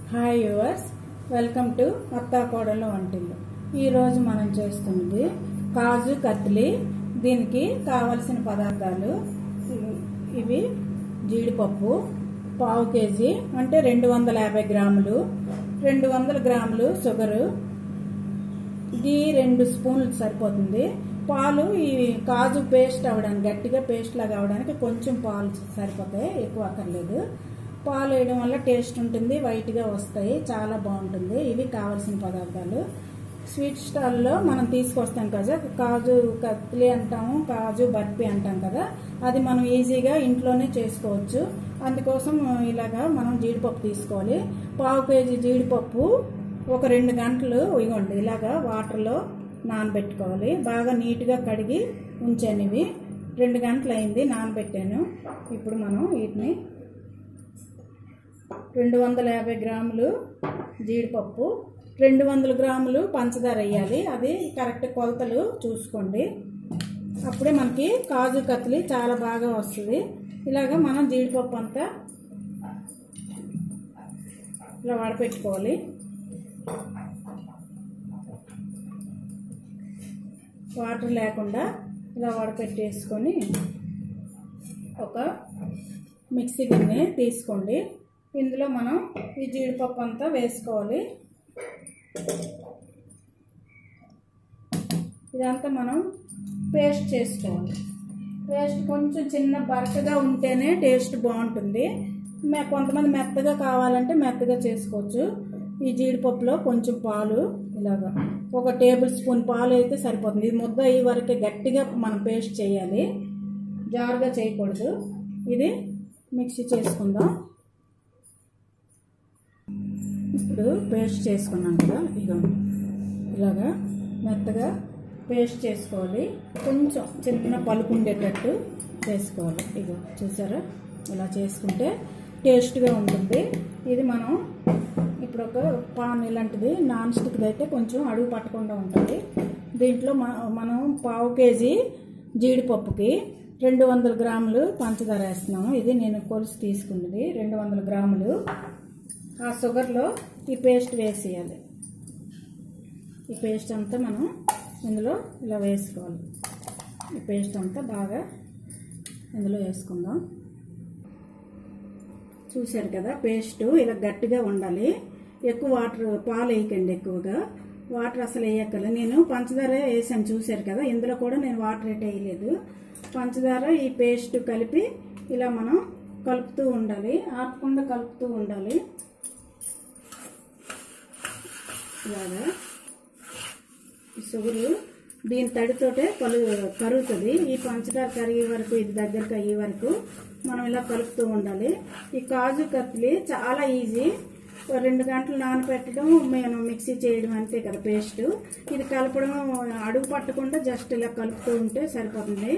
hi yours welcome to అత్తా కోడల వంటిల్లు ఈరోజు మనం చేస్తున్నది కాజు కత్లి దీనికి కావలసిన పదార్థాలు ఇవి- ఇవి జీడిపప్పు పావు కేజీ అంటే రెండు వందల యాభై గ్రాములు రెండు వందల గ్రాములు షుగరు ఇది రెండు స్పూన్లు సరిపోతుంది పాలు ఈ కాజు పేస్ట్ అవ్వడానికి గట్టిగా పేస్ట్ లాగా అవడానికి కొంచెం పాలు సరిపోతాయి ఎక్కువ అక్కర్లేదు పాలు వేయడం వల్ల టేస్ట్ ఉంటుంది వైట్గా వస్తాయి చాలా బాగుంటుంది ఇవి కావాల్సిన పదార్థాలు స్వీట్ స్టాల్లో మనం తీసుకొస్తాం కదా కాజు కత్లి అంటాము కాజు బర్ఫీ అంటాం కదా అది మనం ఈజీగా ఇంట్లోనే చేసుకోవచ్చు అందుకోసం ఇలాగా మనం జీడిపప్పు తీసుకోవాలి పావు కేజీ జీడిపప్పు ఒక రెండు గంటలు ఇవ్వండి ఇలాగా వాటర్లో నానబెట్టుకోవాలి బాగా నీట్గా కడిగి ఉంచాను ఇవి రెండు గంటలు అయింది నానబెట్టాను ఇప్పుడు మనం వీటిని రెండు వందల యాభై గ్రాములు జీడిపప్పు రెండు వందల గ్రాములు పంచదార వేయాలి అది కరెక్ట్ కొలతలు చూసుకోండి అప్పుడే మనకి కాజు కత్లి చాలా బాగా వస్తుంది ఇలాగ మనం జీడిపప్పు అంతా ఇలా వడపెట్టుకోవాలి వాటర్ లేకుండా ఇలా వడపెట్టేసుకొని ఒక మిక్సీ గిన్నె తీసుకోండి ఇందులో మనం ఈ జీడిపప్పు అంతా వేసుకోవాలి ఇదంతా మనం పేస్ట్ చేసుకోవాలి పేస్ట్ కొంచెం చిన్న బరకగా ఉంటేనే టేస్ట్ బాగుంటుంది మె కొంతమంది మెత్తగా కావాలంటే మెత్తగా చేసుకోవచ్చు ఈ జీడిపప్పులో కొంచెం పాలు ఇలాగా ఒక టేబుల్ స్పూన్ పాలు అయితే సరిపోతుంది ఇది ముద్ద అయ్యే వరకే గట్టిగా మనం పేస్ట్ చేయాలి జారుగా చేయకూడదు ఇది మిక్సీ చేసుకుందాం ఇప్పుడు పేస్ట్ చేసుకున్నాం కదా ఇదిగోండి ఇలాగా మెత్తగా పేస్ట్ చేసుకోవాలి కొంచెం చిన్న పలుకు ఉండేటట్టు చేసుకోవాలి ఇగో చూసారా ఇలా చేసుకుంటే టేస్ట్గా ఉంటుంది ఇది మనం ఇప్పుడు ఒక పాన్ ఇలాంటిది నాన్ స్టిక్ది అయితే కొంచెం అడుగు పట్టకుండా ఉంటుంది దీంట్లో మ- మనం పావు కేజీ జీడిపప్పుకి రెండు వందల గ్రాములు పంచదార వేస్తున్నాము ఇది నేను కొలుసు తీసుకున్నది రెండు వందల గ్రాములు ఆ షుగర్లో ఈ పేస్ట్ వేసేయాలి ఈ పేస్ట్ అంతా మనం ఇందులో ఇలా వేసుకోవాలి ఈ పేస్ట్ అంతా బాగా ఇందులో వేసుకుందాం చూశారు కదా పేస్ట్ ఇలా గట్టిగా ఉండాలి ఎక్కువ వాటర్ పాలు వేయకండి ఎక్కువగా వాటర్ అసలు వేయక్కర్లేదు నేను పంచదార వేసాను చూశారు కదా ఇందులో కూడా నేను వాటర్ అయితే వేయలేదు పంచదార ఈ పేస్ట్ కలిపి ఇలా మనం కలుపుతూ ఉండాలి ఆపకుండా కలుపుతూ ఉండాలి ఇలాగా ఈ షుగరు దీని తడితోటే కలు కరుగుతుంది ఈ పంచదార కరిగే వరకు ఇది దగ్గరకు అయ్యే వరకు మనం ఇలా కలుపుతూ ఉండాలి ఈ కాజు కత్లి చాలా ఈజీ ఓ రెండు గంటలు నానబెట్టడం మేము మిక్సీ చేయడం అంతే కదా పేస్ట్ ఇది కలపడం అడుగు పట్టకుండా జస్ట్ ఇలా కలుపుతూ ఉంటే సరిపోతుంది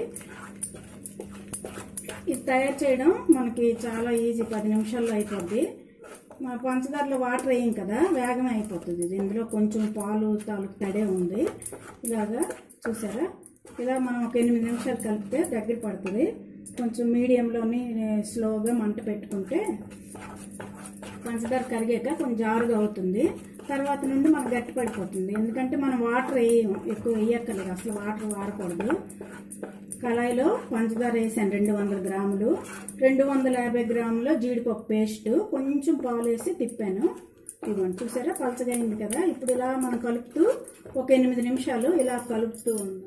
ఇది తయారు చేయడం మనకి చాలా ఈజీ పది నిమిషాల్లో అయిపోద్ది మా పంచదారలో వాటర్ వేయం కదా వేగమే అయిపోతుంది ఇది ఇందులో కొంచెం పాలు తాలూకు తడే ఉంది ఇలాగా చూసారా ఇలా మనం ఒక ఎనిమిది నిమిషాలు కలిపితే దగ్గర పడుతుంది కొంచెం మీడియంలోని స్లోగా మంట పెట్టుకుంటే పంచదార కరిగాక కొంచెం జారుగా అవుతుంది తర్వాత నుండి మనకు గట్టి పడిపోతుంది ఎందుకంటే మనం వాటర్ వేయం ఎక్కువ వేయక్కర్లేదు అసలు వాటర్ వాడకూడదు కళాయిలో పంచదార వేసాను రెండు వందల గ్రాములు రెండు వందల యాభై గ్రాముల జీడిపప్పు పేస్ట్ కొంచెం పాలు వేసి తిప్పాను ఇదిగోండి చూసారా పలచగా అయింది కదా ఇప్పుడు ఇలా మనం కలుపుతూ ఒక ఎనిమిది నిమిషాలు ఇలా కలుపుతూ ఉన్నాం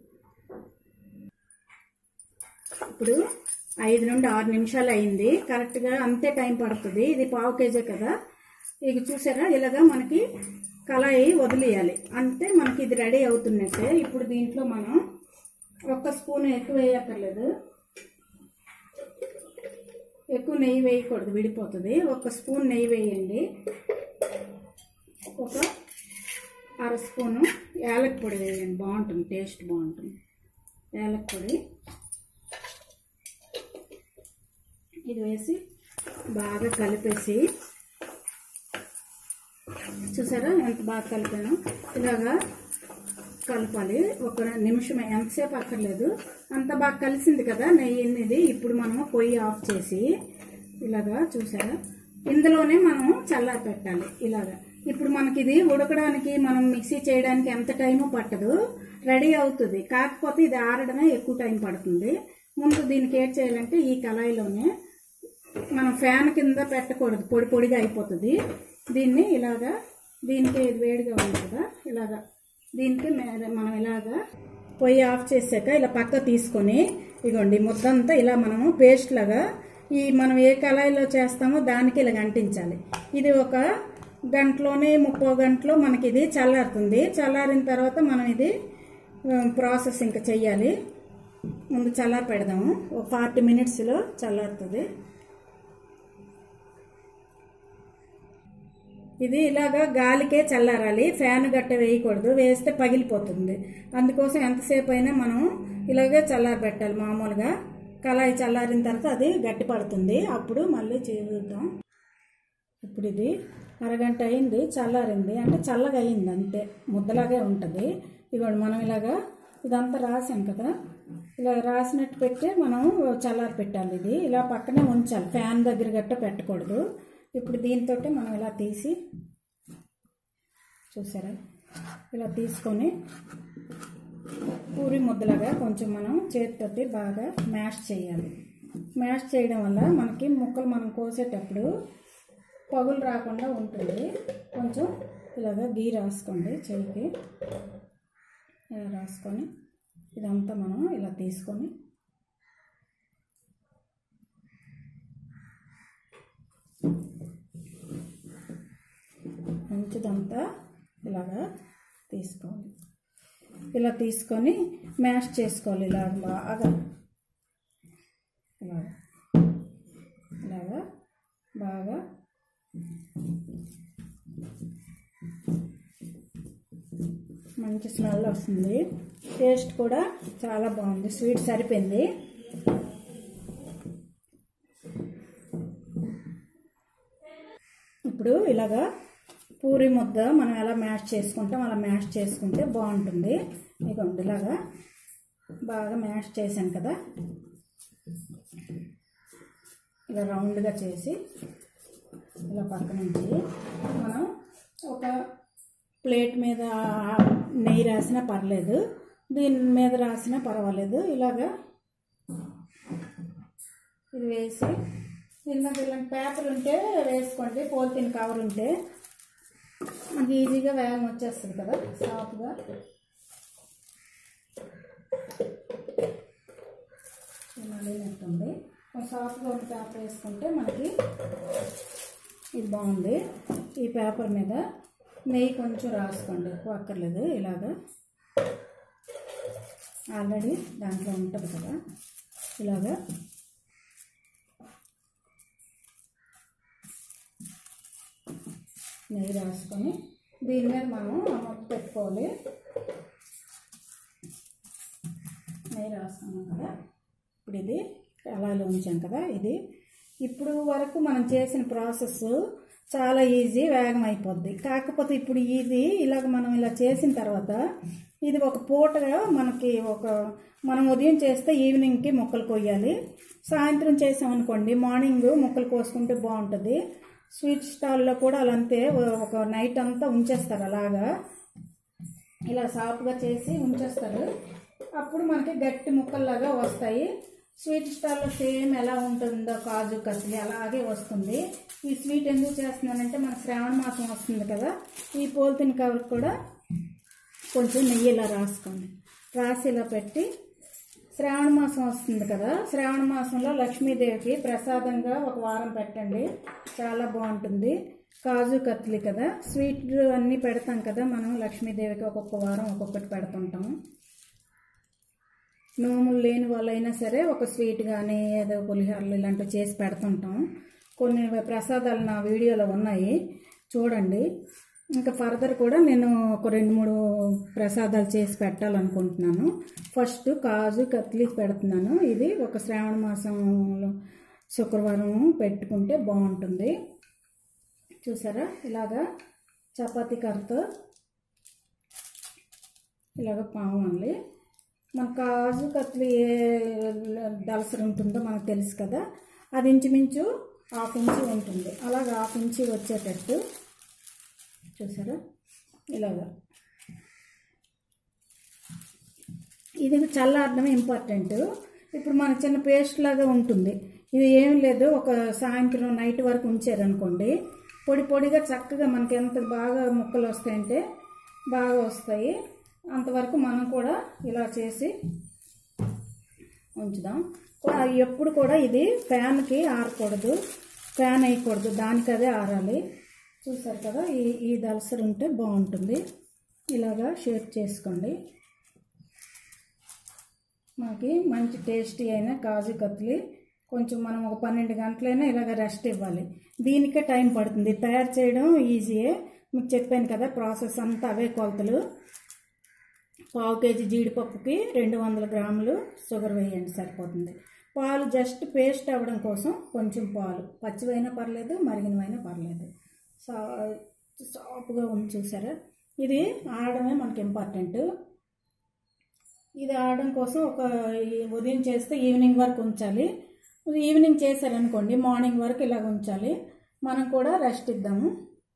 ఇప్పుడు ఐదు నుండి ఆరు నిమిషాలు అయింది కరెక్ట్గా అంతే టైం పడుతుంది ఇది పావు కేజీ కదా ఇది చూసారా ఇలాగా మనకి కళాయి వదిలేయాలి అంటే మనకి ఇది రెడీ అవుతున్నట్టే ఇప్పుడు దీంట్లో మనం ఒక్క స్పూన్ ఎక్కువ వేయక్కర్లేదు ఎక్కువ నెయ్యి వేయకూడదు విడిపోతుంది ఒక స్పూన్ నెయ్యి వేయండి ఒక అర స్పూను యాలక పొడి వేయండి బాగుంటుంది టేస్ట్ బాగుంటుంది యాలక పొడి ఇది వేసి బాగా కలిపేసి చూసారా ఎంత బాగా కలిపాను ఇలాగా కలపాలి ఒక నిమిషం ఎంతసేపు అక్కర్లేదు అంత బాగా కలిసింది కదా నెయ్యి ఇది ఇప్పుడు మనము పొయ్యి ఆఫ్ చేసి ఇలాగా చూసారా ఇందులోనే మనం చల్లారి పెట్టాలి ఇలాగా ఇప్పుడు మనకి ఇది ఉడకడానికి మనం మిక్సీ చేయడానికి ఎంత టైం పట్టదు రెడీ అవుతుంది కాకపోతే ఇది ఆరడమే ఎక్కువ టైం పడుతుంది ముందు దీనికి ఏం చేయాలంటే ఈ కళాయిలోనే మనం ఫ్యాన్ కింద పెట్టకూడదు పొడి పొడిగా అయిపోతుంది దీన్ని ఇలాగా దీనికి ఇది వేడిగా ఉంది కదా ఇలాగా దీనికి మే- మనం ఇలాగా పొయ్యి ఆఫ్ చేసాక ఇలా పక్క తీసుకొని ఇగోండి ముద్దంతా ఇలా మనము పేస్ట్ లాగా ఈ మనం ఏ కళాయిలో చేస్తామో దానికి ఇలా అంటించాలి ఇది ఒక గంటలోనే ముప్పో గంటలో మనకి ఇది చల్లారుతుంది చల్లారిన తర్వాత మనం ఇది ప్రాసెస్ ఇంకా చెయ్యాలి ముందు చల్లారి పెడదాము ఒక ఫార్టీ మినిట్స్లో చల్లారుతుంది ఇది ఇలాగా గాలికే చల్లారాలి ఫ్యాన్ గట్ట వేయకూడదు వేస్తే పగిలిపోతుంది అందుకోసం ఎంతసేపు అయినా మనం ఇలాగే చల్లారి పెట్టాలి మామూలుగా కళాయి చల్లారిన తర్వాత అది గట్టి పడుతుంది అప్పుడు మళ్ళీ చేద్దాం ఇప్పుడు ఇది అరగంట అయింది చల్లారింది అంటే చల్లగా అయింది అంతే ముద్దలాగే ఉంటుంది ఇవ్వండి మనం ఇలాగా ఇదంతా రాసాం కదా ఇలా రాసినట్టు పెట్టి మనం చల్లారి పెట్టాలి ఇది ఇలా పక్కనే ఉంచాలి ఫ్యాన్ దగ్గర గట్ట పెట్టకూడదు ఇప్పుడు దీంతో మనం ఇలా తీసి చూసారా ఇలా తీసుకొని పూరి ముద్దలాగా కొంచెం మనం చేతితోటి బాగా మ్యాష్ చేయాలి మ్యాష్ చేయడం వల్ల మనకి ముక్కలు మనం కోసేటప్పుడు పగులు రాకుండా ఉంటుంది కొంచెం ఇలాగ గీ రాసుకోండి చేయికి ఇలా రాసుకొని ఇదంతా మనం ఇలా తీసుకొని మంచిదంతా ఇలాగా తీసుకోవాలి ఇలా తీసుకొని మ్యాష్ చేసుకోవాలి ఇలాగ బాగా ఇలాగ ఇలాగా బాగా మంచి స్మెల్ వస్తుంది టేస్ట్ కూడా చాలా బాగుంది స్వీట్ సరిపోయింది ఇప్పుడు ఇలాగా పూరి ముద్ద మనం ఎలా మ్యాష్ చేసుకుంటాం అలా మ్యాష్ చేసుకుంటే బాగుంటుంది ఇదిగోండి ఇలాగా బాగా మ్యాష్ చేశాను కదా ఇలా రౌండ్గా చేసి ఇలా పక్క నుంచి మనం ఒక ప్లేట్ మీద నెయ్యి రాసినా పర్లేదు దీని మీద రాసినా పర్వాలేదు ఇలాగా ఇది వేసి ఇలాగ ఇలాంటి పేపర్ ఉంటే వేసుకోండి పోలిథిన్ కవర్ ఉంటే మనకి ఈజీగా వేగం వచ్చేస్తుంది కదా సాఫ్గా నలినట్టుంది సాఫ్ట్గా ఉన్న పేపర్ వేసుకుంటే మనకి ఇది బాగుంది ఈ పేపర్ మీద నెయ్యి కొంచెం రాసుకోండి ఎక్కువ అక్కర్లేదు ఇలాగా ఆల్రెడీ దాంట్లో ఉంటుంది కదా ఇలాగా నెయ్యి రాసుకొని దీని మీద మనం ఆ మొత్తం పెట్టుకోవాలి నెయ్యి రాసుకున్నాం కదా ఇప్పుడు ఇది అలాలో ఉంచాం కదా ఇది ఇప్పుడు వరకు మనం చేసిన ప్రాసెస్ చాలా ఈజీ వేగం అయిపోద్ది కాకపోతే ఇప్పుడు ఇది ఇలాగ మనం ఇలా చేసిన తర్వాత ఇది ఒక పూటగా మనకి ఒక మనం ఉదయం చేస్తే ఈవినింగ్కి మొక్కలు కొయ్యాలి సాయంత్రం చేసామనుకోండి మార్నింగ్ మొక్కలు కోసుకుంటే బాగుంటుంది స్వీట్ స్టాల్లో కూడా అలాంతే ఒక నైట్ అంతా ఉంచేస్తారు అలాగా ఇలా సాఫ్ట్గా చేసి ఉంచేస్తారు అప్పుడు మనకి గట్టి ముక్కల్లాగా వస్తాయి స్వీట్ స్టాల్లో సేమ్ ఎలా ఉంటుందో కాజు కత్తిలి అలాగే వస్తుంది ఈ స్వీట్ ఎందుకు చేస్తున్నానంటే మన శ్రావణ మాసం వస్తుంది కదా ఈ పోల్తిన్ కవర్ కూడా కొంచెం నెయ్యి ఇలా రాసుకోండి రాసి ఇలా పెట్టి శ్రావణ మాసం వస్తుంది కదా శ్రావణ మాసంలో లక్ష్మీదేవికి ప్రసాదంగా ఒక వారం పెట్టండి చాలా బాగుంటుంది కాజు కత్తిలి కదా స్వీట్ అన్నీ పెడతాం కదా మనం లక్ష్మీదేవికి ఒక్కొక్క వారం ఒక్కొక్కటి పెడుతుంటాము నోములు లేని వాళ్ళైనా సరే ఒక స్వీట్ కానీ ఏదో పులిహోరలు ఇలాంటివి చేసి పెడుతుంటాం కొన్ని ప్రసాదాలు నా వీడియోలో ఉన్నాయి చూడండి ఇంకా ఫర్దర్ కూడా నేను ఒక రెండు మూడు ప్రసాదాలు చేసి పెట్టాలనుకుంటున్నాను ఫస్ట్ కాజు కత్లీ పెడుతున్నాను ఇది ఒక శ్రావణ మాసంలో శుక్రవారం పెట్టుకుంటే బాగుంటుంది చూసారా ఇలాగా చపాతీ కర్రతో ఇలాగ పావాలి మన కాజు కత్లీ ఏ దలసరి ఉంటుందో మనకు తెలుసు కదా అది ఇంచుమించు హాఫ్ ఇంచి ఉంటుంది అలాగ హాఫ్ ఇంచి వచ్చేటట్టు చూసారా ఇలాగా ఇది చల్లారడం ఇంపార్టెంట్ ఇప్పుడు మనకు చిన్న పేస్ట్ లాగా ఉంటుంది ఇది ఏం లేదు ఒక సాయంత్రం నైట్ వరకు ఉంచారనుకోండి పొడి పొడిగా చక్కగా మనకి ఎంత బాగా ముక్కలు వస్తాయంటే బాగా వస్తాయి అంతవరకు మనం కూడా ఇలా చేసి ఉంచుదాం కూ- ఎప్పుడు కూడా ఇది ఫ్యాన్కి ఆరకూడదు ఫ్యాన్ వేయకూడదు దానికి అదే ఆరాలి చూసారు కదా ఈ ఈ దలసరి ఉంటే బాగుంటుంది ఇలాగా షేప్ చేసుకోండి మనకి మంచి టేస్టీ అయిన కాజు కత్లీ కొంచెం మనం ఒక పన్నెండు గంటలైనా ఇలాగ రెస్ట్ ఇవ్వాలి దీనికే టైం పడుతుంది తయారు చేయడం ఈజీయే మీకు చెప్పాను కదా ప్రాసెస్ అంతా అవే కొలతలు పావు కేజీ జీడిపప్పుకి రెండు వందల గ్రాములు షుగర్ వేయండి సరిపోతుంది పాలు జస్ట్ పేస్ట్ అవ్వడం కోసం కొంచెం పాలు పచ్చివైనా పర్లేదు మరిగినవైనా పర్లేదు సా సాఫ్ట్గా ఉంది చూసారా ఇది ఆడడమే మనకి ఇంపార్టెంట్ ఇది ఆడడం కోసం ఒక ఈ ఉదయం చేస్తే ఈవినింగ్ వరకు ఉంచాలి ఈవినింగ్ చేశారనుకోండి మార్నింగ్ వరకు ఇలాగ ఉంచాలి మనం కూడా రెస్ట్ ఇద్దాము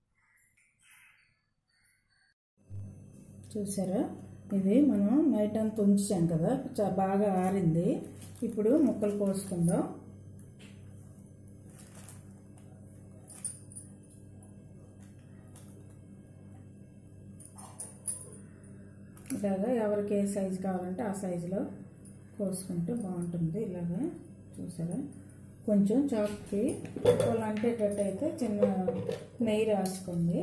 చూసారా ఇది మనం నైట్ అంతా ఉంచాం కదా చా- బాగా ఆరింది ఇప్పుడు ముక్కలు కోసుకుందాం ఇలాగా ఎవరికి ఏ సైజు కావాలంటే ఆ సైజులో కోసుకుంటే బాగుంటుంది ఇలాగా చూసారా కొంచెం చాక్కి వాళ్ళు అంటేటట్టు అయితే చిన్న నెయ్యి రాసుకోండి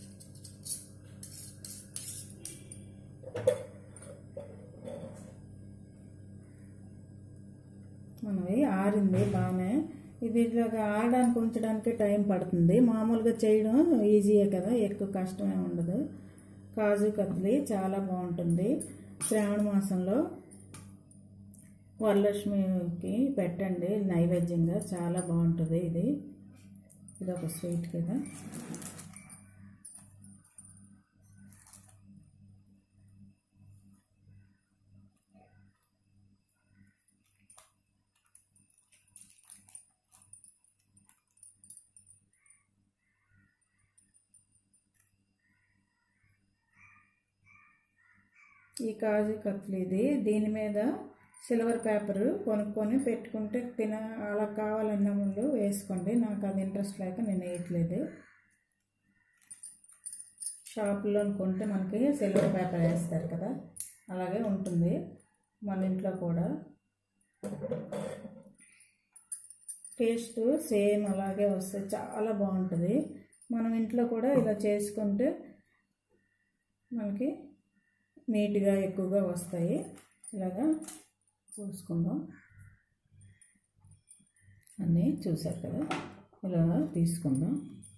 మనవి ఆరింది బాగానే ఇది ఇలాగా ఆడడానికి ఉంచడానికి టైం పడుతుంది మామూలుగా చేయడం ఈజీయే కదా ఎక్కువ కష్టమే ఉండదు కాజు కత్లీ చాలా బాగుంటుంది శ్రావణ మాసంలో వరలక్ష్మికి పెట్టండి నైవేద్యంగా చాలా బాగుంటుంది ఇది ఇది ఒక స్వీట్ కదా ఈ కాజు కత్లీ ఇది దీని మీద సిల్వర్ పేపర్ కొనుక్కొని పెట్టుకుంటే తిన అలా కావాలన్న ముందు వేసుకోండి నాకు అది ఇంట్రెస్ట్ లేక నేను వేయట్లేదు షాపులో కొంటే మనకి సిల్వర్ పేపర్ వేస్తారు కదా అలాగే ఉంటుంది మన ఇంట్లో కూడా టేస్ట్ సేమ్ అలాగే వస్తుంది చాలా బాగుంటుంది మనం ఇంట్లో కూడా ఇలా చేసుకుంటే మనకి నీట్గా ఎక్కువగా వస్తాయి ఇలాగా చూసుకుందాం అన్నీ చూసారు కదా ఇలా తీసుకుందాం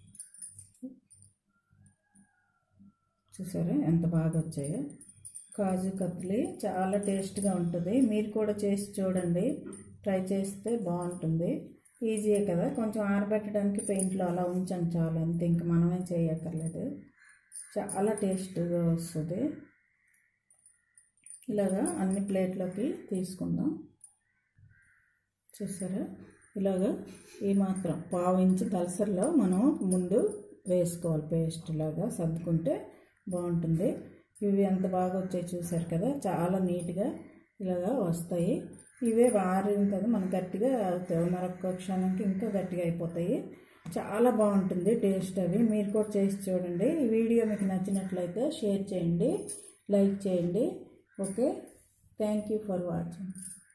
చూసారా ఎంత బాగా వచ్చాయో కాజు కత్లీ చాలా టేస్ట్గా ఉంటుంది మీరు కూడా చేసి చూడండి ట్రై చేస్తే బాగుంటుంది ఈజీయే కదా కొంచెం ఆరబెట్టడానికి పెయింట్లో అలా ఉంచండి చాలు అంతే ఇంక మనమే చేయక్కర్లేదు చాలా టేస్ట్గా వస్తుంది ఇలాగా అన్ని ప్లేట్లోకి తీసుకుందాం చూసారా ఇలాగా ఈ మాత్రం పావు ఇంచు దలసరిలో మనం ముందు వేసుకోవాలి పేస్ట్ లాగా సర్దుకుంటే బాగుంటుంది ఇవి ఎంత బాగా వచ్చాయి చూసారు కదా చాలా నీట్గా ఇలాగా వస్తాయి ఇవే ఆరిన కదా మనం గట్టిగా మరొక క్షణంకి ఇంకా గట్టిగా అయిపోతాయి చాలా బాగుంటుంది టేస్ట్ అవి మీరు కూడా చేసి చూడండి ఈ వీడియో మీకు నచ్చినట్లయితే షేర్ చేయండి లైక్ చేయండి okay thank you for watching